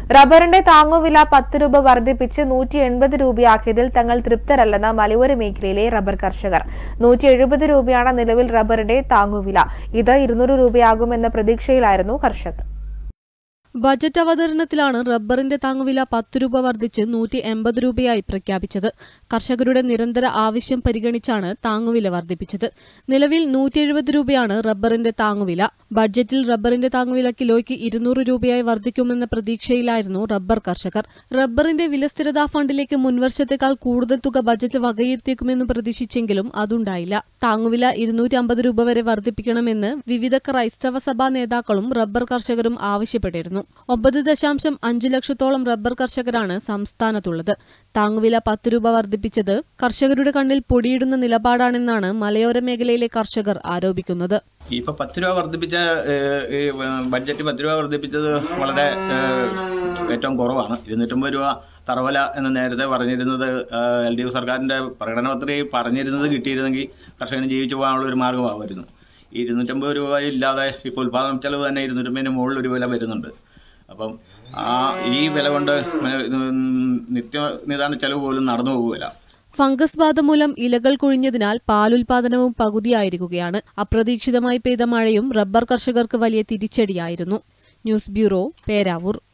റബ്ബറിന്റെ താങ്ങുവില പത്ത് രൂപ വർദ്ധിപ്പിച്ച് നൂറ്റി എൺപത് രൂപയാക്കിയതിൽ തങ്ങൾ തൃപ്തരല്ലെന്ന് മലയോര മേഖലയിലെ റബ്ബർ കർഷകർ നൂറ്റി എഴുപത് രൂപയാണ് നിലവിൽ റബ്ബറിന്റെ താങ്ങുവില ഇത് ഇരുന്നൂറ് രൂപയാകുമെന്ന പ്രതീക്ഷയിലായിരുന്നു കർഷകർ ബജറ്റ് അവതരണത്തിലാണ് റബ്ബറിന്റെ താങ്ങുവില പത്ത് രൂപ വർദ്ധിച്ച് നൂറ്റി എൺപത് രൂപയായി പ്രഖ്യാപിച്ചത് കർഷകരുടെ നിരന്തര ആവശ്യം പരിഗണിച്ചാണ് താങ്ങുവില വർദ്ധിപ്പിച്ചത് നിലവിൽ നൂറ്റി എഴുപത് രൂപയാണ് റബ്ബറിന്റെ താങ്ങുവില ബഡ്ജറ്റിൽ റബ്ബറിന്റെ താങ്ങുവില കിലോയ്ക്ക് ഇരുന്നൂറ് രൂപയായി വർദ്ധിക്കുമെന്ന പ്രതീക്ഷയിലായിരുന്നു റബ്ബർ കർഷകർ റബ്ബറിന്റെ വിലസ്ഥിരതാ ഫണ്ടിലേക്ക് മുൻവർഷത്തേക്കാൾ കൂടുതൽ തുക ബജറ്റ് വകയിരുത്തിയേക്കുമെന്ന് പ്രതീക്ഷിച്ചെങ്കിലും അതുണ്ടായില്ല താങ്ങുവില ഇരുന്നൂറ്റി അമ്പത് രൂപ വരെ വർദ്ധിപ്പിക്കണമെന്ന് വിവിധ ക്രൈസ്തവ സഭാ നേതാക്കളും റബ്ബർ കർഷകരും ആവശ്യപ്പെട്ടിരുന്നു ഒമ്പത് ദശാംശം അഞ്ച് ലക്ഷത്തോളം റബ്ബർ കർഷകരാണ് സംസ്ഥാനത്തുള്ളത് താങ്ങുവില പത്ത് രൂപ വർദ്ധിപ്പിച്ചത് കർഷകരുടെ കണ്ണിൽ പൊടിയിടുന്ന നിലപാടാണെന്നാണ് മലയോര മേഖലയിലെ കർഷകർ ആരോപിക്കുന്നത് ഇപ്പൊ പത്ത് രൂപ വർദ്ധിപ്പിച്ച ഏഹ്, ഈ ബഡ്ജറ്റ് പത്ത് രൂപ വർദ്ധിപ്പിച്ചത് വളരെ ഏഹ്, ഏറ്റവും കുറവാണ് ഇരുന്നൂറ്റമ്പത് രൂപ തറവല എന്ന് നേരത്തെ പറഞ്ഞിരുന്നത് എൽ ഡി എഫ് സർക്കാരിന്റെ പ്രകടനപത്രികയിൽ പറഞ്ഞിരുന്നത് കിട്ടിയിരുന്നെങ്കിൽ കർഷകന് ജീവിച്ചു പോകാനുള്ള ഒരു മാർഗമാകുമായിരുന്നു ഈ ഇരുന്നൂറ്റമ്പത് രൂപ ഇല്ലാതെ ഇപ്പോൾ ഉൽപാദന ചെലവ് തന്നെ ഇരുന്നൂറ്റമ്പതിന് മുകളിൽ ഒരു വില വരുന്നുണ്ട് അപ്പം ആ ഈ വില കൊണ്ട് നിത്യ നിദാന ചെലവ് പോലും നടന്നു പോകുകയില്ല ഫംഗസ് ബാധ മൂലം ഇലകൾ കൊഴിഞ്ഞതിനാൽ പാലുൽപാദനവും പകുതിയായിരിക്കുകയാണ് അപ്രതീക്ഷിതമായി പെയ്ത മഴയും റബ്ബർ കർഷകർക്ക് വലിയ തിരിച്ചടിയായിരുന്നു ന്യൂസ് ബ്യൂറോ പേരാവൂർ